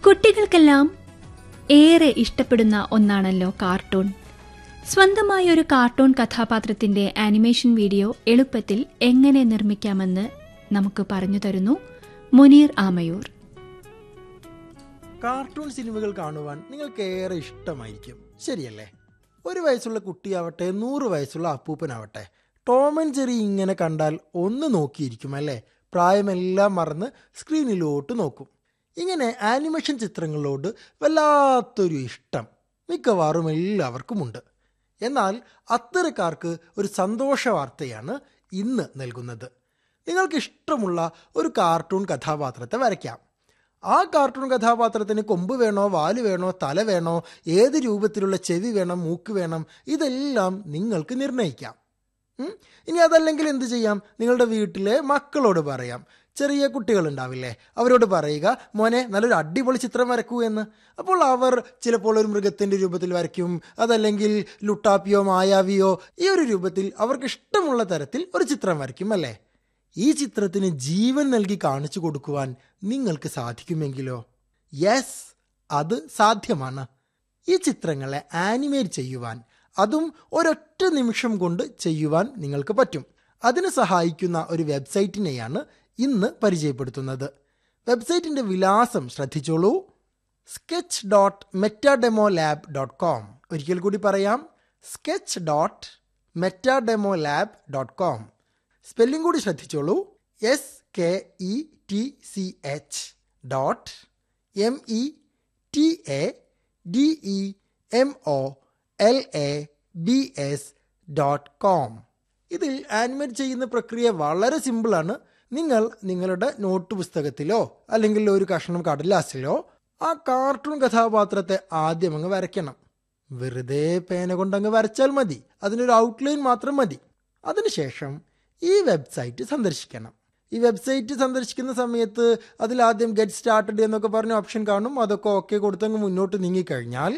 കുട്ടികൾക്കെല്ലാം ഏറെ ഇഷ്ടപ്പെടുന്ന ഒന്നാണല്ലോ കാർട്ടൂൺ സ്വന്തമായ ഒരു കാർട്ടൂൺ കഥാപാത്രത്തിന്റെ ആനിമേഷൻ വീഡിയോ എളുപ്പത്തിൽ എങ്ങനെ നിർമ്മിക്കാമെന്ന് നമുക്ക് പറഞ്ഞു തരുന്നു മുനീർ ആമയൂർ കാർട്ടൂൺ സിനിമകൾ കാണുവാൻ നിങ്ങൾക്ക് ഏറെ ഇഷ്ടമായിരിക്കും ശരിയല്ലേ ഒരു വയസ്സുള്ള കുട്ടിയാവട്ടെ നൂറ് വയസ്സുള്ള അപ്പൂപ്പനാവട്ടെ ടോം ആൻഡ് ജെറി ഇങ്ങനെ കണ്ടാൽ ഒന്ന് നോക്കിയിരിക്കും അല്ലേ പ്രായമെല്ലാം മറന്ന് സ്ക്രീനിലോട്ട് നോക്കും ഇങ്ങനെ ആനിമേഷൻ ചിത്രങ്ങളോട് വല്ലാത്തൊരു ഇഷ്ടം മിക്കവാറും എല്ലാവർക്കുമുണ്ട് എന്നാൽ അത്തരക്കാർക്ക് ഒരു സന്തോഷ വാർത്തയാണ് ഇന്ന് നൽകുന്നത് നിങ്ങൾക്ക് ഇഷ്ടമുള്ള ഒരു കാർട്ടൂൺ കഥാപാത്രത്തെ വരയ്ക്കാം ആ കാർട്ടൂൺ കഥാപാത്രത്തിന് കൊമ്പ് വേണോ വാല് വേണോ തല വേണോ ഏത് രൂപത്തിലുള്ള ചെവി വേണം മൂക്ക് വേണം ഇതെല്ലാം നിങ്ങൾക്ക് നിർണ്ണയിക്കാം ഉം? ഇനി അതല്ലെങ്കിൽ എന്ത് ചെയ്യാം നിങ്ങളുടെ വീട്ടിലെ മക്കളോട് പറയാം ചെറിയ കുട്ടികളുണ്ടാവില്ലേ അവരോട് പറയുക മോനെ നല്ലൊരു അടിപൊളി ചിത്രം വരക്കൂ എന്ന് അപ്പോൾ അവർ ചിലപ്പോൾ ഒരു മൃഗത്തിന്റെ രൂപത്തിൽ വരയ്ക്കും അതല്ലെങ്കിൽ ലുട്ടാപ്പിയോ മായാവിയോ ഈ ഒരു രൂപത്തിൽ അവർക്ക് ഇഷ്ടമുള്ള തരത്തിൽ ഒരു ചിത്രം വരയ്ക്കും അല്ലേ ഈ ചിത്രത്തിന് ജീവൻ നൽകി കാണിച്ചു കൊടുക്കുവാൻ നിങ്ങൾക്ക് സാധിക്കുമെങ്കിലോ യെസ് അത് സാധ്യമാണ് ഈ ചിത്രങ്ങളെ ആനിമേറ്റ് ചെയ്യുവാൻ അതും ഒരൊറ്റ നിമിഷം കൊണ്ട് ചെയ്യുവാൻ നിങ്ങൾക്ക് പറ്റും അതിന് സഹായിക്കുന്ന ഒരു വെബ്സൈറ്റിനെയാണ് ഇന്ന് പരിചയപ്പെടുത്തുന്നത് വെബ്സൈറ്റിന്റെ വിലാസം ശ്രദ്ധിച്ചോളൂ sketch dot metademo lab dot com ഒരിക്കൽ കൂടി പറയാം sketch dot metademo lab dot com spelling കൂടി ശ്രദ്ധിച്ചോളൂ S K E T C H dot M E T A D E M O L A B S dot com ഇതിൽ animate ചെയ്യുന്ന പ്രക്രിയ വളരെ സിമ്പിളാണ് നിങ്ങൾ നിങ്ങളുടെ നോട്ട് പുസ്തകത്തിലോ അല്ലെങ്കിൽ ഒരു കഷ്ണം കടലാസിലോ ആ കാർട്ടൂൺ കഥാപാത്രത്തെ ആദ്യം അങ്ങ് വരയ്ക്കണം വെറുതെ പേന കൊണ്ടങ്ങ് വരച്ചാൽ മതി അതിനൊരു ഔട്ട്ലൈൻ മാത്രം മതി അതിനുശേഷം ഈ വെബ്സൈറ്റ് സന്ദർശിക്കണം ഈ വെബ്സൈറ്റ് സന്ദർശിക്കുന്ന സമയത്ത് അതിൽ ആദ്യം ഗെറ്റ് സ്റ്റാർട്ടഡ് എന്നൊക്കെ പറഞ്ഞ ഓപ്ഷൻ കാണും അതൊക്കെ ഓക്കെ കൊടുത്തങ്ങ് മുന്നോട്ട് നീങ്ങിക്കഴിഞ്ഞാൽ